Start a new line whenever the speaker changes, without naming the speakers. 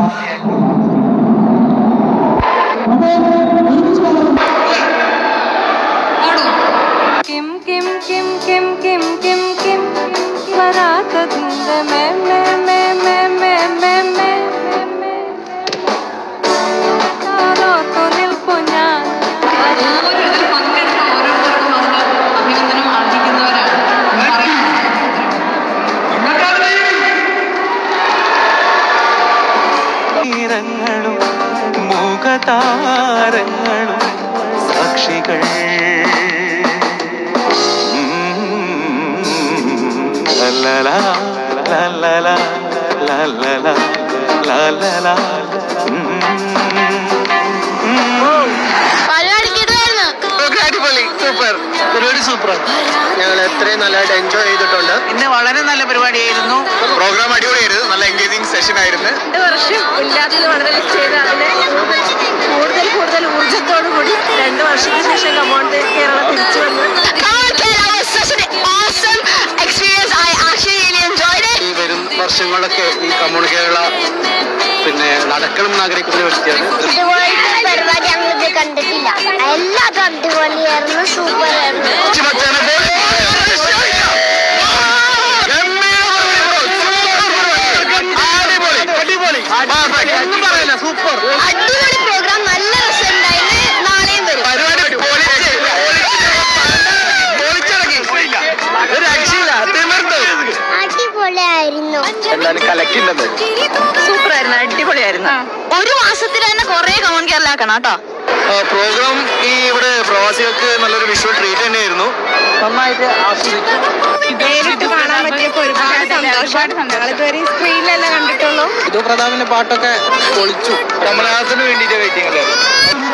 Kim കിം കിം കിം കിം കിം കിം വരാത്തതിന്റെ മേ മേ മേ മേ മേ മേ മേ മേ കാതോർത്തു നിൽപ്പു ഞാൻ
ഓരോരുത്തർ പങ്കെടുത്ത ഓരോരുത്തർക്കും അതിന് അഭിനന്ദനം അർഹിക്കുന്നവരാണ്
തീരങ്ങളും മുഖതാരങ്ങളും സാക്ഷികൾ ഉം. ലല്ലലാ, ലല്ലലാ, ലല്ലലാ, ലല്ലലാ. ഉം.
അടിപൊളി സൂപ്പർ പരിപാടി സൂപ്പറാണ് ഞങ്ങൾ എത്രയും നല്ലതായിട്ട് എൻജോയ് ചെയ്തിട്ടുണ്ട്
ഇന്ന് വളരെ നല്ല പരിപാടിയായിരുന്നു
പ്രോഗ്രാം അടിപൊളിയായിരുന്നു നല്ല എൻഗേജിങ് സെഷൻ ആയിരുന്നു
രണ്ട് വർഷം ഇല്ലാത്തത് വളരെ മിസ് ചെയ്ത് അതിനെ കൂടുതൽ കൂടുതൽ ഊർജത്തോടു കൂടി രണ്ട് വർഷത്തിന് ശേഷം കമോണ്ട് കേരളം തിരിച്ചു വന്നു
ഈ വരും വർഷങ്ങളിലൊക്കെ ഈ കമ്മ്യൂണി കേരള പിന്നെ നടക്കണം എന്ന് ആഗ്രഹിക്കുന്ന ഒരു വ്യക്തിയാണ്
ഇതുപോലത്തെ പരിപാടി ഞങ്ങളിത് കണ്ടിട്ടില്ല എല്ലാതും അടിപൊളിയായിരുന്നു സൂപ്പർ ആയിരുന്നു
മച്ചാനെ പോലെ. അടിപൊളി അടിപൊളി Perfect. ഒന്നും പറയില്ല സൂപ്പർ
അടിപൊളി പ്രോഗ്രാം നല്ല രസമുണ്ടായിരുന്നു നാളെയും വരും
പരിപാടി പൊളിച്ച് പൊളിച്ചിറങ്ങി ഒരു രക്ഷയില്ല തിമിർത്ത്
അടിപൊളിയായിരുന്നു
എന്തായാലും കലക്കിണ്ടത്
സൂപ്പർ ആയിരുന്നു അടിപൊളിയായിരുന്നു ഒരു മാസത്തിൽ തന്നെ കുറെ കമൺ കേരളാക്കണം കേട്ടോ
പ്രോഗ്രാം ഈ ഇവിടെ പ്രവാസികൾക്ക് നല്ലൊരു വിഷ്വൽ ട്രീറ്റ് തന്നെയായിരുന്നു നന്നായിട്ട് ആസ്വദിച്ചു
നേരിട്ട് കാണാൻ പറ്റിയപ്പോ ഒരുപാട് സന്തോഷം ഞങ്ങൾ ഇതുവരെ സ്ക്രീനിലല്ല കണ്ടിട്ടുള്ളൂ
ഇത് പ്രതാപിന്റെ പാട്ടൊക്കെ പൊളിച്ചു കമലഹാസന് വേണ്ടിയിട്ട് വെയിറ്റിംഗ് അല്ലേ